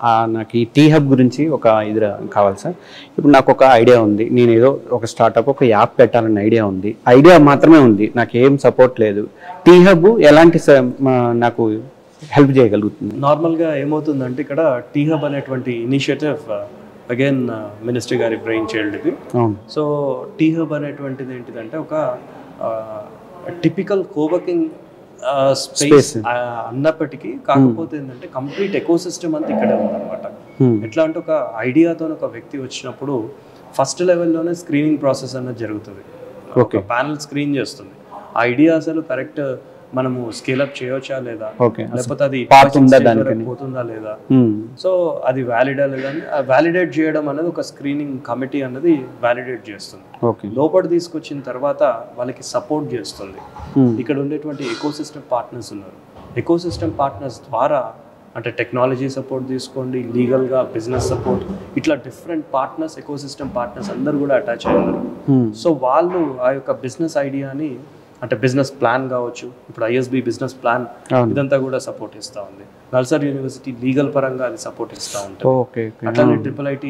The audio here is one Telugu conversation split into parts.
ఆ నాకు ఈ టీ హబ్ గురించి ఒక ఇది రా- కావాలి సార్ ఇప్పుడు నాకు ఒక ఐడియా ఉంది నేను ఏదో ఒక స్టార్టప్ ఒక యాప్ పెట్టాలన్న ఐడియా ఉంది ఐడియా మాత్రమే ఉంది నాకు ఏం సపోర్ట్ లేదు టీ హబ్ ఎలాంటి స- మా- నాకు హెల్ప్ చేయగలుగుతుంది నార్మల్గా ఏమవుతుందంటే ఇక్కడ టీ హబ్ అనేటువంటి ఇనిషియేటివ్ అగైన్ మినిస్టర్ గారి బ్రెయిన్ చైల్డ్ ఇది అవును సో టీ హబ్ అనేటువంటిది ఏంటిదంటే ఒక టిపికల్ కోవర్కింగ్ స్పేస్ అన్నప్పటికీ కాకపోతే ఏంటంటే కంప్లీట్ ఎకో సిస్టమ్ అంతా ఇక్కడే ఉందన్నమాట Hmm. ఎట్లా అంటే ఒక ఐడియాతో ఒక వ్యక్తి వచ్చినప్పుడు ఫస్ట్ లెవెల్లోనే స్క్రీనింగ్ ప్రాసెస్ అన్నది జరుగుతుంది ఒక ప్యానల్ స్క్రీన్ చేస్తుంది ఆ ఐడియా అసలు కరెక్ట్ మనము స్కేలప్ చేయవచ్చా లేదా ఓకే లేకపోతే అది Path ఉందా stage దానికని? వరకు పోతుందా లేదా Hmm. సో అది వ్యాలిడా లేదని వ్యాలిడేట్ చేయడం అనేది ఒక స్క్రీనింగ్ కమిటీ అనేది వ్యాలిడేట్ చేస్తుంది ఓకే లోపల తీసుకొచ్చిన తర్వాత వాళ్ళకి సపోర్ట్ చేస్తుంది Hmm. ఇక్కడ ఉండేటువంటి ఎకో సిస్టమ్ పార్ట్నర్స్ ఉన్నారు ఎకో సిస్టమ్ పార్ట్నర్స్ ద్వారా అంటే టెక్నాలజీ సపోర్ట్ తీసుకోండి లీగల్గా బిజినెస్ సపోర్ట్ ఇట్లా different partners ecosystem partners అందరు కూడా అటాచ్ అయ్యారు Hmm. సో వాళ్ళు ఆ యొక్క బిజినెస్ ఐడియాని అంటే బిజినెస్ ప్లాన్ కావచ్చు ఇప్పుడు ఐఎస్బి బిజినెస్ ప్లాన్ అవును. ఇదంతా కూడా సపోర్ట్ ఇస్తూ ఉంది నల్సర్ యూనివర్సిటీ లీగల్ పరంగా అది సపోర్ట్ ఇస్తూ ఉంటుంది ఓకే ఓకే అట్లానే ట్రిపుల్ ఐటీ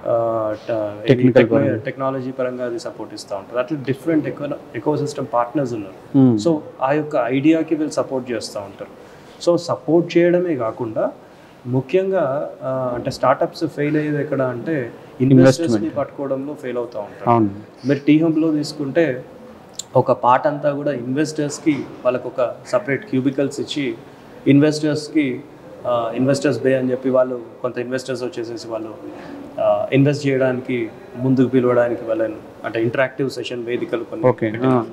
టెక్నాలజీ పరంగా అది సపోర్ట్ ఇస్తూ ఉంటుంది అట్లా different eco ecosystem partners ఉన్నారు Hmm. సో ఆ యొక్క ఐడియాకి వీళ్ళు సపోర్ట్ చేస్తూ ఉంటారు సో సపోర్ట్ చేయడమే కాకుండా ముఖ్యంగా ఆ, అంటే స్టార్టప్స్ ఫెయిల్ అయ్యేది ఎక్కడ అంటే ఇన్వెస్టర్స్ని పట్టుకోవడంలో ఫెయిల్ అవుతూ ఉంటారు అవును మీరు టీ హబ్లో తీసుకుంటే ఒక పార్ట్ అంతా కూడా ఇన్వెస్టర్స్కి వాళ్ళకు ఒక సపరేట్ క్యూబికల్స్ ఇచ్చి ఇన్వెస్టర్స్కి ఇన్వెస్టర్స్ బే అని చెప్పి వాళ్ళు కొంత ఇన్వెస్టర్స్ వచ్చేసేసి వాళ్ళు ఇన్వెస్ట్ చేయడానికి ముందుకు పిలవడానికి వాళ్ళని అంటే ఇంటరాక్టివ్ సెషన్ వేదికలు కొన్ని ఓకే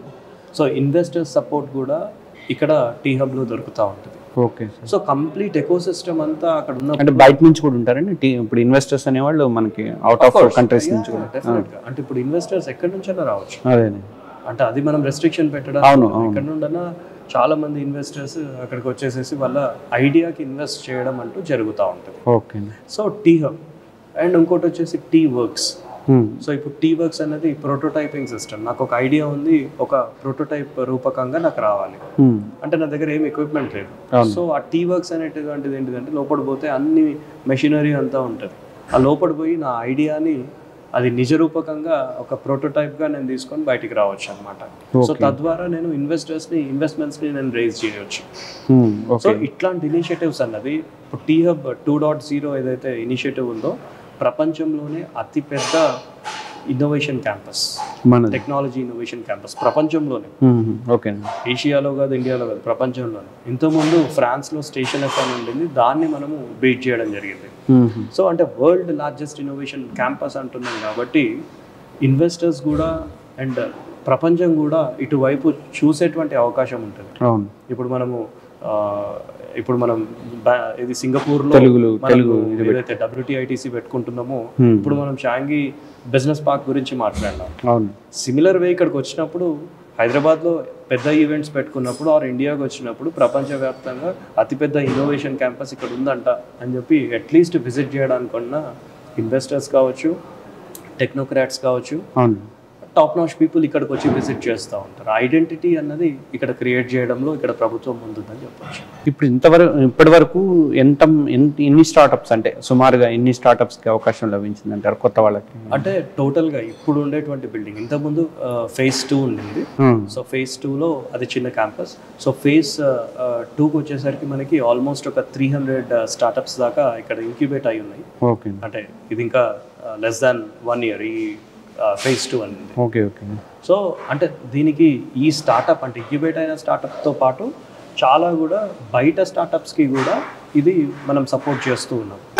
సో ఇన్వెస్టర్స్ సపోర్ట్ కూడా ఇక్కడ టీ హబ్లో దొరుకుతూ ఉంటుంది okay so complete ecosystem అంతా అక్కడ ఉన్న అంటే బయట నుంచి కూడా ఉంటారండి టీ- ఇప్పుడు ఇన్వెస్టర్స్ అనేవాళ్ళు మనకి అవుట్ ఆఫ్ కంట్రీస్ నుంచి కూడా డెఫినెట్గా అంటే ఇప్పుడు ఇన్వెస్టర్స్ ఎక్కడి నుంచైనా రావచ్చు అదే అంటే అది మనం రెస్ట్రిక్షన్ పెట్టడం అవును అవును ఇక్కడ నుండన్నా చాలా మంది ఇన్వెస్టర్స్ అక్కడికి వచ్చేసేసి వాళ్ళ ఐడియాకి ఇన్వెస్ట్ చేయడం అంటూ జరుగుతూ ఉంటుంది okay so T Hub and ఇంకోటి వచ్చేసి టీ వర్క్స్ సో ఇప్పుడు టీ వర్క్స్ అనేది ప్రోటోటైపింగ్ సిస్టమ్ నాకు ఒక ఐడియా ఉంది ఒక ప్రోటోటైప్ రూపకంగా నాకు రావాలి అంటే నా దగ్గర ఏం ఎక్విప్మెంట్ లేదు సో ఆ టీ వర్క్స్ అనేటువంటిది ఏంటిదంటే లోపల పోతే అన్ని మెషినరీ అంతా ఉంటుంది ఆ లోపల పోయి నా ఐడియాని అది నిజరూపకంగా ఒక ప్రోటోటైప్గా నేను తీసుకొని బయటికి రావచ్చు అనమాట సో తద్వారా నేను ఇన్వెస్టర్స్ని ఇన్వెస్ట్మెంట్స్ని నేను రేజ్ చేయవచ్చు సో ఓకే ఇట్లాంటి ఇనిషియేటివ్స్ అన్నది ఇప్పుడు tea hub two dot zero ఏదైతే ఇనిషియేటివ్ ఉందో ప్రపంచంలోనే అతిపెద్ద ఇన్నోవేషన్ క్యాంపస్ మనది టెక్నాలజీ ఇన్నోవేషన్ క్యాంపస్ ప్రపంచంలోనే ఓకే ఏషియాలో కాదు ఇండియాలో కాదు ప్రపంచంలోనే ఇంతకుముందు ఫ్రాన్స్లో స్టేషన్ ఎఫ్ఎన్ ఉండింది దాన్ని మనము బీట్ చేయడం జరిగింది సో అంటే వరల్డ్ లార్జెస్ట్ ఇన్నోవేషన్ క్యాంపస్ అంటున్నాం కాబట్టి ఇన్వెస్టర్స్ కూడా అండ్ ప్రపంచం కూడా ఇటువైపు చూసేటువంటి అవకాశం ఉంటుంది అవును ఇప్పుడు మనము ఆ, ఇప్పుడు మనం బా- ఇది సింగపూర్లో తెలుగులో మనము తెలుగు ఏదైతే డబ్ల్యూటీఐటీసీ పెట్టుకుంటున్నామో Hmm. ఇప్పుడు మనం షాంగి బిజినెస్ పార్క్ గురించి మాట్లాడినాం అవును సిమిలర్ వే ఇక్కడికి వచ్చినప్పుడు హైదరాబాద్లో పెద్ద ఈవెంట్స్ పెట్టుకున్నప్పుడు ఆర్ ఇండియాకి వచ్చినప్పుడు ప్రపంచవ్యాప్తంగా అతిపెద్ద ఇన్నోవేషన్ క్యాంపస్ ఇక్కడ ఉందంట అని చెప్పి అట్లీస్ట్ విజిట్ చేయడానికన్నా ఇన్వెస్టర్స్ కావచ్చు టెక్నోక్రాట్స్ కావచ్చు అవును టాప్ నాచ్ పీపుల్ ఇక్కడికి వచ్చి విజిట్ చేస్తూ ఉంటారు ఐడెంటిటీ అన్నది ఇక్కడ క్రియేట్ చేయడంలో ఇక్కడ ప్రభుత్వం ముందుందని చెప్పొచ్చు ఇప్పుడు ఇంతవరకు ఇప్పటి వరకు ఎంత ఎన్- ఎన్ని స్టార్టప్స్ అంటే సుమారుగా ఎన్ని స్టార్టప్స్కి అవకాశం లభించింది అంటారు కొత్త వాళ్ళకి అంటే టోటల్గా ఇప్పుడు ఉండేటువంటి బిల్డింగ్ ఇంతకుముందు ఫేజ్ టూ ఉండింది Hmm. సో ఫేజ్ టూలో అది చిన్న క్యాంపస్ సో ఫేజ్ టూకి వచ్చేసరికి మనకి ఆల్మోస్ట్ ఒక త్రీ హండ్రెడ్ స్టార్టప్స్ దాకా ఇక్కడ ఇంక్యుబేట్ అయి ఉన్నాయి ఓకే అంటే ఇది ఇంకా లెస్ దాన్ వన్ ఇయర్ ఈ ఫేజ్ టూ అనేది ఓకే ఓకే సో అంటే దీనికి ఈ స్టార్టప్ అంటే ఇంక్యుబేట్ అయిన స్టార్టప్తో పాటు చాలా కూడా బయట స్టార్టప్స్కి కూడా ఇది మనం సపోర్ట్ చేస్తూ ఉన్నాం